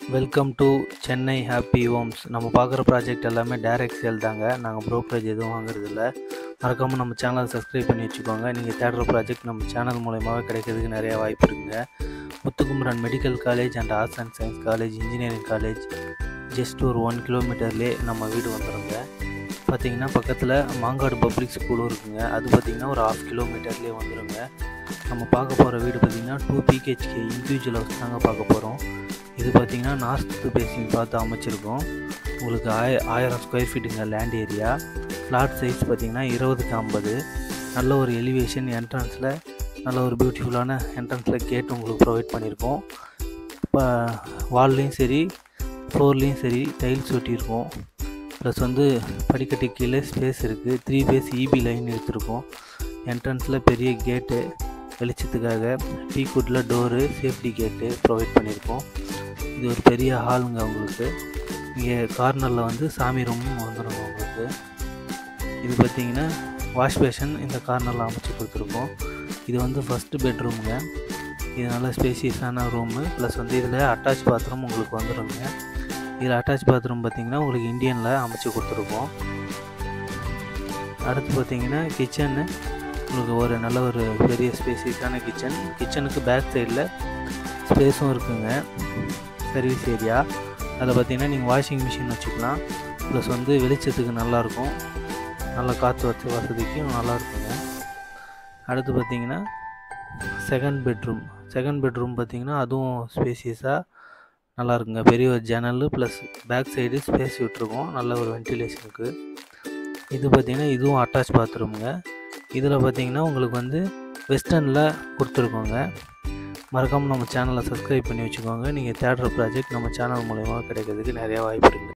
welcome to Chennai happy homes நம்ம பார்க்குற project எல்லாமே டைரக்ட் சேல் தாங்க நாங்கள் ப்ரோக்கரேஜ் எதுவும் வாங்குறதில்ல மறக்காமல் நம்ம சேனலை சப்ஸ்கிரைப் பண்ணி வச்சுக்கோங்க நீங்கள் தேடுற ப்ராஜெக்ட் நம்ம சேனல் மூலயமாவே கிடைக்கிறதுக்கு நிறைய வாய்ப்பு இருக்குங்க Muthukumaran medical college and arts and science college engineering college just ஒரு ஒன் கிலோமீட்டர்லேயே நம்ம வீடு வந்துடுங்க பார்த்தீங்கன்னா பக்கத்தில் மாங்காடு பப்ளிக் ஸ்கூலும் இருக்குங்க அது பார்த்திங்கன்னா ஒரு ஆஃப் கிலோமீட்டர்லேயே வந்துடுங்க நம்ம பார்க்க போகிற வீடு பார்த்திங்கன்னா டூ பிஹெச்கே இண்டிவிஜுவல் ஹவுஸ் தாங்க பார்க்க போகிறோம் இது பார்த்திங்கன்னா நார்த் பேசிங் பார்த்து அமைச்சிருக்கோம் உங்களுக்கு ஆய ஆயிரம் ஸ்கொயர் ஃபீட்டுங்க லேண்ட் ஏரியா ஃப்ளாட் சைஸ் பார்த்திங்கன்னா இருபதுக்கு ஐம்பது நல்ல ஒரு எலிவேஷன் என்ட்ரன்ஸில் நல்ல ஒரு பியூட்டிஃபுல்லான என்ட்ரன்ஸில் கேட் உங்களுக்கு ப்ரொவைட் பண்ணியிருக்கோம் இப்போ வால்லையும் சரி ஃப்ளோர்லேயும் சரி டைல்ஸ் ஒட்டியிருக்கோம் ப்ளஸ் வந்து படிக்கட்டு கீழே ஸ்பேஸ் இருக்குது த்ரீ பேஸ் இபி லைன் எடுத்திருக்கோம் என்ட்ரன்ஸில் பெரிய கேட்டு வெளிச்சத்துக்காக டீக்குட்டில் டோரு சேஃப்டி கேட்டு ப்ரொவைட் பண்ணியிருக்கோம் இது ஒரு பெரிய ஹாலுங்க உங்களுக்கு இங்கே கார்னரில் வந்து சாமி ரூமும் வந்துடுங்க உங்களுக்கு இது பார்த்திங்கன்னா வாஷ் பேஷன் இந்த கார்னரில் அமைச்சு கொடுத்துருக்கோம் இது வந்து ஃபஸ்ட்டு பெட்ரூமுங்க இது நல்ல ஸ்பேசியஸான ரூமு ப்ளஸ் வந்து இதில் அட்டாச் பாத்ரூம் உங்களுக்கு வந்துடுங்க இதில் அட்டாச் பாத்ரூம் பார்த்திங்கன்னா உங்களுக்கு இந்தியனில் அமைச்சு கொடுத்துருக்கோம் அடுத்து பார்த்திங்கன்னா கிச்சனு உங்களுக்கு ஒரு நல்ல ஒரு பெரிய ஸ்பேசியஸான கிச்சன் கிச்சனுக்கு பேக் சைடில் ஸ்பேஸும் இருக்குங்க சர்வீஸ் ஏரியா அதில் பார்த்தீங்கன்னா நீங்கள் வாஷிங் மிஷின் வச்சுக்கலாம் ப்ளஸ் வந்து வெளிச்சத்துக்கு நல்லாயிருக்கும் நல்லா காற்று வச்ச வசதிக்கும் நல்லா இருக்குங்க அடுத்து பார்த்தீங்கன்னா செகண்ட் பெட்ரூம் செகண்ட் பெட்ரூம் பார்த்தீங்கன்னா அதுவும் ஸ்பேசியஸாக நல்லா இருக்குங்க பெரிய ஒரு ஜன்னல் ப்ளஸ் பேக் சைடு ஸ்பேஸ் விட்டுருக்கோம் நல்ல ஒரு வென்டிலேஷனுக்கு இது பார்த்திங்கன்னா இதுவும் அட்டாச் பாத்ரூமுங்க இதில் பார்த்தீங்கன்னா உங்களுக்கு வந்து வெஸ்டர்னில் கொடுத்துருக்கோங்க மறக்காமல் நம்ம சேனலை சப்ஸ்கிரைப் பண்ணி வச்சுக்கோங்க நீங்கள் தேடுற ப்ராஜெக்ட் நம்ம சேனல் மூலயமா கிடைக்கிறதுக்கு நிறையா வாய்ப்பு இருக்குது